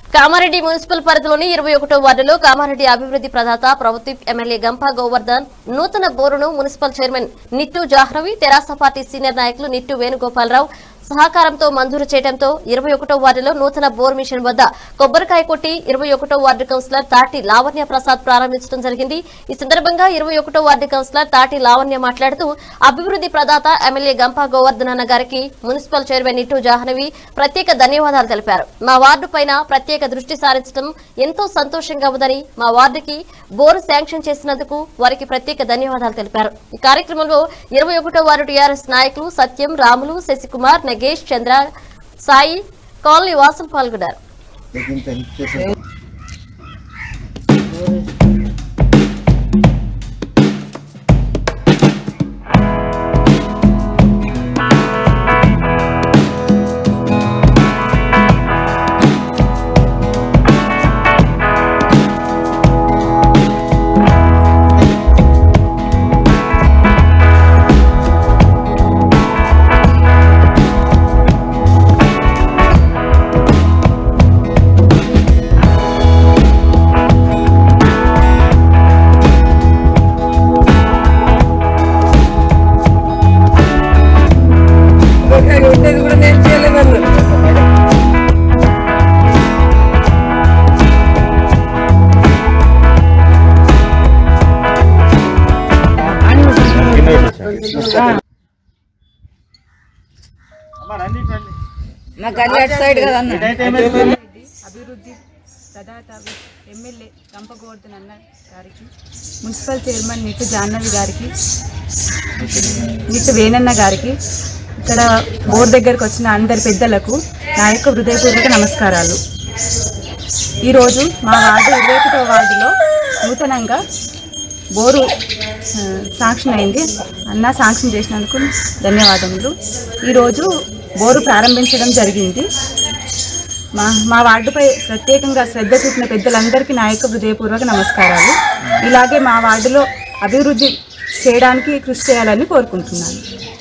Kamareddy municipal పరిధిలోని ఇరవై ఒకటో వార్డులో కామారెడ్డి అభివృద్ధి ప్రదాత ప్రభుత్వ ఎమ్మెల్యే గంపా గోవర్ధన్ నూతన బోరును మున్సిపల్ చైర్మన్ నిట్టు జాహ్నవి తెరాస పార్టీ సీనియర్ నాయకులు నిట్టు వేణుగోపాలరావు సహకారంతో మంజూరు చేయడంతో ఇరవై ఒకటో వార్డులో నూతన బోర్ మిషన్ వద్ద కొబ్బరికాయ కొట్టి ఇరవై ఒకటో వార్డు కౌన్సిలర్ తాటి లావణ్య ప్రసాద్ ప్రారంభించడం జరిగింది ఈ సందర్భంగా ఇరవై ఒకటో వార్డు కౌన్సిలర్ తాటి లావణ్య మాట్లాడుతూ అభివృద్ధి ప్రదాత ఎమ్మెల్యే గంపా గోవర్ధన్ అన్న గారికి మున్సిపల్ చైర్మన్ నిట్టు జాహ్నవి ప్రత్యేక ధన్యవాదాలు తెలిపారు మా వార్డు పైన ప్రత్యేక దృష్టి సారించడం ఎంతో సంతోషంగా ఉందని మా వార్డుకి బోరు శాంక్షన్ చేసినందుకు వారికి ప్రత్యేక ధన్యవాదాలు తెలిపారు ఈ కార్యక్రమంలో ఇరవై ఒకటో వార్డు టీఆర్ఎస్ నాయకులు సత్యం రాములు శశికుమార్ నగేష్ చంద్ర సాయి కాలనీ వాసులు పాల్గొన్నారు ఉండేది కూడా నేను చేయలేదన్న నాకు అన్ని అటు సైడ్ కదన్న అభివృద్ధి ప్రదాత ఎమ్మెల్యే గంప గోవర్ధన్ అన్న గారికి మున్సిపల్ చైర్మన్ నిట్టు జాహ్నవి గారికి నిట్టు వేణన్న గారికి ఇక్కడ బోర్డు దగ్గరకు వచ్చిన అందరి పెద్దలకు నా యొక్క హృదయపూర్వక నమస్కారాలు ఈరోజు మా వార్డు ఇరవై ఒకటో వార్డులో నూతనంగా బోరు ఆ, శాంక్షన్ అయింది అన్న శాంక్షన్ చేసినందుకు ధన్యవాదములు ఈరోజు బోరు ప్రారంభించడం జరిగింది మా మా వార్డుపై ప్రత్యేకంగా శ్రద్ధ చూపిన పెద్దలందరికీ నా యొక్క హృదయపూర్వక నమస్కారాలు ఇలాగే మా వార్డులో అభివృద్ధి చేయడానికి కృషి చేయాలని కోరుకుంటున్నాను